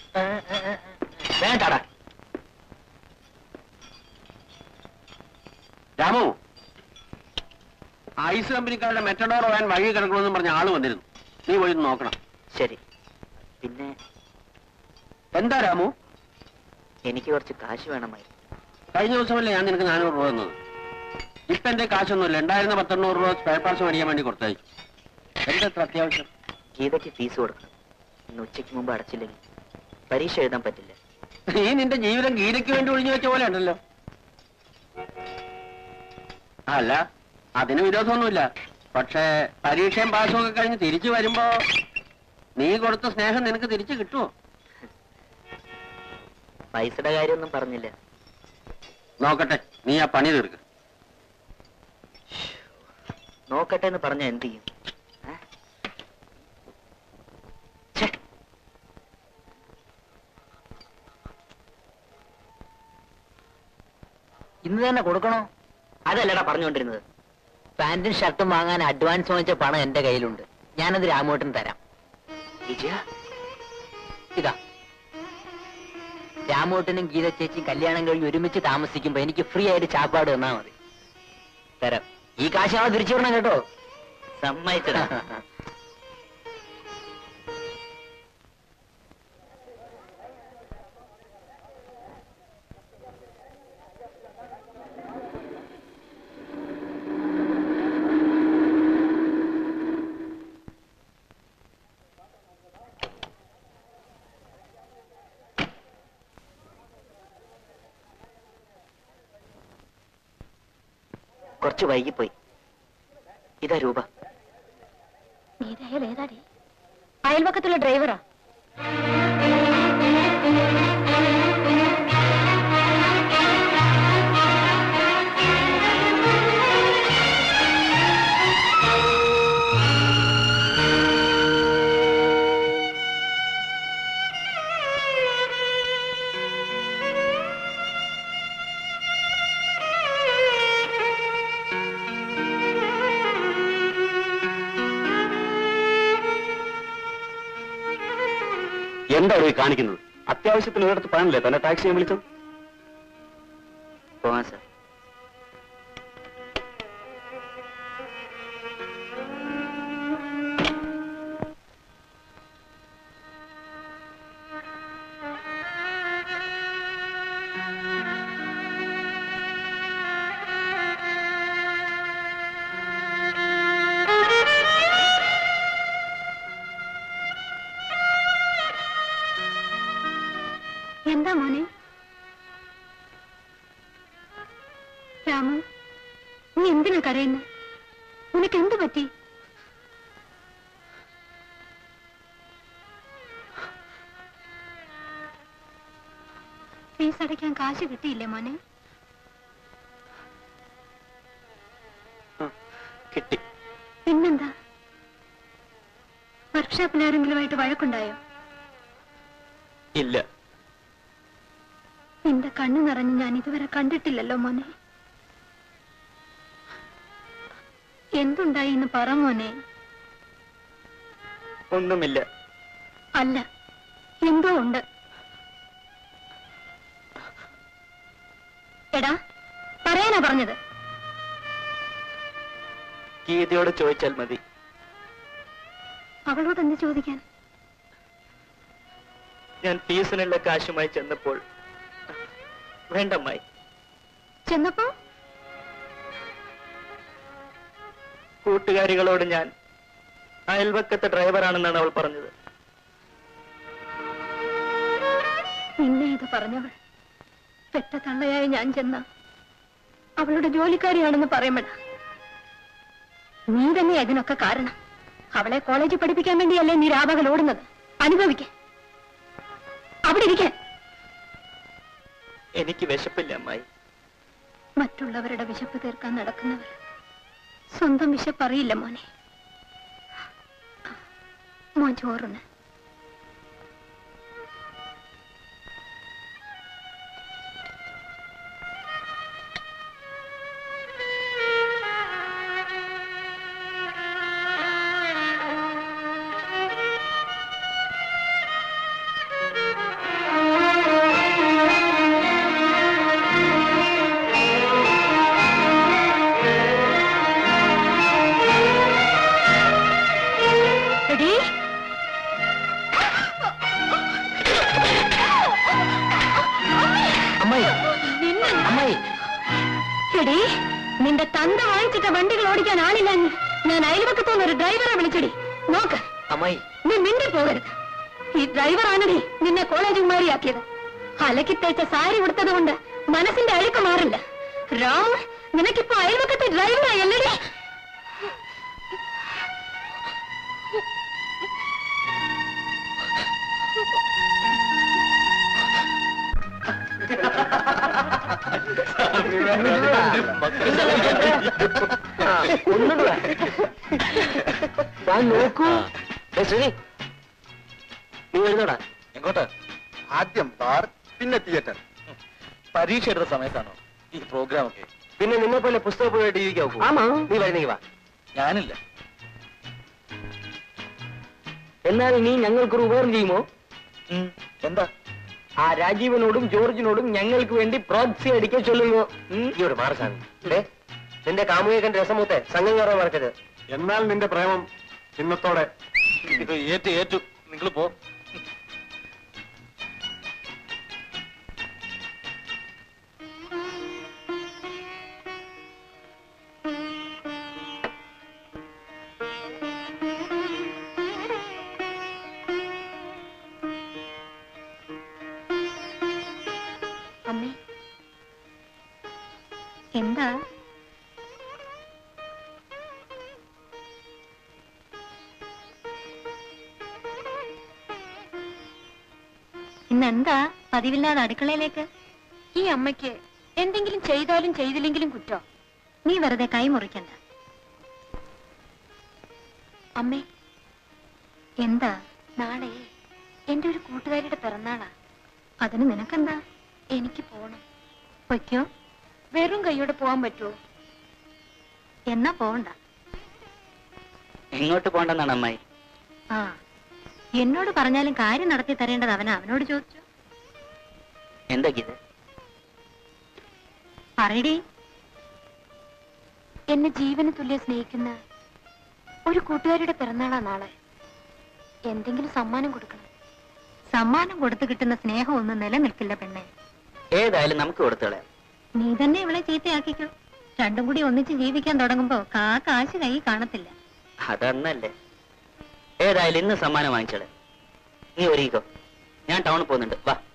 വേണ്ടാടാ Ramu ice കമ്പനിക്കാരുടെ matador van വഴി കിടക്കണമെന്ന് പറഞ്ഞ ആള് വന്നിരുന്നു നീ പോയി ഒന്ന് നോക്കണം ശരി പിന്നെ എന്താ രാമു എനിക്ക് കുറച്ച് കാശ് വേണമായിരുന്നു കഴിഞ്ഞ ദിവസമല്ലേ ഞാൻ നിനക്ക് നാനൂറ് രൂപ തന്നത് ഇപ്പൊ എന്റെ കാശൊന്നുമില്ല ഉണ്ടായിരുന്ന പത്തെണ്ണൂറ് രൂപ സ്പെയർ പാർട്സ് മേടിക്കാൻ വേണ്ടി കൊടുത്തയച്ചു എന്താ ഇത്ര അത്യാവശ്യം ഗീതയ്ക്ക് ഫീസ് കൊടുക്കണം ഇന്ന് ഉച്ചയ്ക്ക് മുമ്പ് അടച്ചില്ലെങ്കിൽ പരീക്ഷ എഴുതാൻ പറ്റില്ല നീ നിന്റെ ജീവിതം ഗീതയ്ക്ക് വേണ്ടി ഒഴിഞ്ഞു വെച്ച പോലെ ഉണ്ടല്ലോ അല്ല അതിന് വിരോധമൊന്നുമില്ല പക്ഷേ പരീക്ഷയും പാസും ഒക്കെ കഴിഞ്ഞ് തിരിച്ചു വരുമ്പോ നീ കൊടുത്ത സ്നേഹം നിനക്ക് തിരിച്ചു കിട്ടുമോ പൈസയുടെ കാര്യമൊന്നും പറഞ്ഞില്ല നോക്കട്ടെ നീ ആ പണി തീർക്ക് നോക്കട്ടെ എന്ന് പറഞ്ഞ എന്ത് ചെയ്യും ഏ? ഛെ, ഇന്ന് തന്നെ കൊടുക്കണോ അതല്ലടാ പറഞ്ഞുകൊണ്ടിരുന്നത് പാന്റും ഷർട്ടും വാങ്ങാൻ അഡ്വാൻസ് വാങ്ങിച്ച പണം എന്റെ കയ്യിലുണ്ട് ഞാനത് രാമോട്ടന് തരാം വിജയ ഇതാ രാമോട്ടനും ഗീത ചേച്ചി കല്യാണം കഴിഞ്ഞ് ഒരുമിച്ച് താമസിക്കുമ്പോ എനിക്ക് ഫ്രീ ആയിട്ട് ചാപ്പാട് തന്നാ മതി തരാം ഈ കാശ് നാളെ തിരിച്ചു വിടണം കേട്ടോ സമ്മതിച്ചടാ കുറച്ച് വൈകിപ്പോയി ഇതാ രൂപ നീരയാൽ ഏതാടി അയൽപക്കത്തുള്ള ഡ്രൈവറാ എന്താ ഈ കാണിക്കുന്നത് അത്യാവശ്യത്തിന് ഒരിടത്ത് പറയാനല്ലേ തന്നെ ടാക്സിയെ വിളിച്ചത് പോവാം സാർ എന്താ മോനെ രാമു നീ എന്തിനാ കരയുന്നെ നിനക്ക് എന്ത് പറ്റി ഫീസ് അടയ്ക്കാൻ കാശ് കിട്ടിയില്ലേ മോനെ കിട്ടി പിന്നെന്താ വർക്ക്ഷോപ്പിൽ ആരെങ്കിലുമായിട്ട് വഴക്കുണ്ടായോ ഇല്ല നിന്റെ കണ്ണു നിറഞ്ഞ് ഞാൻ ഇതുവരെ കണ്ടിട്ടില്ലല്ലോ മോനെ എന്തുണ്ടായി എന്ന് പറ മോനെ ഒന്നുമില്ല അല്ല എന്തോ ഉണ്ട് എടാ പറയാനാ പറഞ്ഞത് ഗീതയോട് ചോദിച്ചാൽ മതി അവളോട് എന്ത് ചോദിക്കാൻ ഞാൻ ഫീസിനുള്ള കാശുമായി ചെന്നപ്പോൾ വേണ്ടമ്മായി ചെന്നപ്പോ കൂട്ടുകാരികളോട് ഞാൻ അയൽവക്കത്തെ ഡ്രൈവറാണെന്നാണ് അവൾ പറഞ്ഞത് നിന്നെ ഇത് പറഞ്ഞവൾ പെറ്റ തള്ളയായി ഞാൻ ചെന്ന അവളുടെ ജോലിക്കാരിയാണെന്ന് പറയുമ്പോഴ നീ തന്നെ അതിനൊക്കെ കാരണം അവളെ കോളേജിൽ പഠിപ്പിക്കാൻ വേണ്ടിയല്ലേ നീ രാപകൽ ഓടുന്നത് അനുഭവിക്കാൻ അവിടെ ഇരിക്കാൻ എനിക്ക് വിശപ്പില്ല അമ്മായി മറ്റുള്ളവരുടെ വിശപ്പ് തീർക്കാൻ നടക്കുന്നവർ സ്വന്തം വിശപ്പ് അറിയില്ല മോനെ മോൻ ചോറുണ് വണ്ടികൾ ഓടിക്കാൻ ആളില്ല ഞാൻ അയൽവക്കത്തുനിന്ന് ഒരു ഡ്രൈവറെ വിളിച്ചടി നോക്ക് അമ്മായി നീ മിണ്ടി പോകരുത് ഈ ഡ്രൈവറാണടി നിന്നെ കോളേജ് കുമാരിയാക്കിയത് അലക്കി തേച്ച സാരി കൊടുത്തത് കൊണ്ട് മനസ്സിന്റെ അഴുക്ക് മാറില്ല രാം നിനക്കിപ്പോ അയൽവക്കത്തെ ഡ്രൈവറായല്ലടി ഒന്നുകൂടെ ഞാൻ നോക്കൂ ഏ, ശ്രീനി നീ വരുന്നോടാ എങ്ങോട്ട് ആദ്യം ബാർ പിന്നെ തിയേറ്റർ പരീക്ഷയുടെ സമയത്താണോ ഈ പ്രോഗ്രാം ഒക്കെ പിന്നെ നിന്നെ പോലെ പുസ്തകം പോയി ജീവിക്കാവൂ ആമാ നീ വരുന്നെങ്കിൽ വാ ഞാനില്ല എന്നാൽ ഇനി ഞങ്ങൾക്കൊരു ഉപകാരം ചെയ്യുമോ ഉം, എന്താ ആ രാജീവനോടും ജോർജിനോടും ഞങ്ങൾക്ക് വേണ്ടി പ്രോക്സി അടിക്കാൻ ചൊല്ലുന്നു ഈ ഒരു മാറസാമി നിന്റെ കാമുകന്റെ രസമൂത്തെ സംഘം കയറാൻ മറക്കരുത് എന്നാൽ നിന്റെ പ്രേമം ഇന്നത്തോടെ ഇത് ഏറ്റു ഏറ്റു നിങ്ങൾ പോ അമ്മേ എന്താ ഇന്നെന്താ പതിവില്ലാതെ അടുക്കളയിലേക്ക് ഈ അമ്മയ്ക്ക് എന്തെങ്കിലും ചെയ്താലും ചെയ്തില്ലെങ്കിലും കുറ്റം നീ വെറുതെ കൈ മുറിക്കണ്ട അമ്മേ എന്താ നാളെ എന്റെ ഒരു കൂട്ടുകാരിയുടെ പിറന്നാളാ അതിന് നിനക്കെന്താ എനിക്ക് പോണം പൊയ്ക്കോ വെറും കൈയോടെ പോവാൻ പറ്റുമോ എന്നാ പോവണ്ട എങ്ങോട്ട് പോണ്ടെന്നാണ് അമ്മായി ആ എന്നോട് പറഞ്ഞാലും കാര്യം നടത്തി തരേണ്ടത് അവൻ അവനോട് ചോദിച്ചു എന്താ ഇത് പറയടി എന്നെ ജീവന് തുല്യം സ്നേഹിക്കുന്ന ഒരു കൂട്ടുകാരിയുടെ പിറന്നാളാ നാളെ എന്തെങ്കിലും സമ്മാനം കൊടുക്കണം സമ്മാനം കൊടുത്തു കിട്ടുന്ന സ്നേഹം ഒന്നും നിലനിൽക്കില്ല പെണ്ണെ ഏതായാലും നമുക്ക് കൊടുത്തു കളയാം നീ തന്നെ ഇവളെ ചീത്തയാക്കിക്കോ രണ്ടും കൂടി ഒന്നിച്ച് ജീവിക്കാൻ തുടങ്ങുമ്പോ കാ കാശ് കൈ കാണത്തില്ല അതന്നല്ലേ ഏതായാലും ഇന്ന് സമ്മാനം വാങ്ങിച്ചോളെ നീ ഒരുക്കോ ഞാൻ ടൗണിൽ പോകുന്നുണ്ട് വാ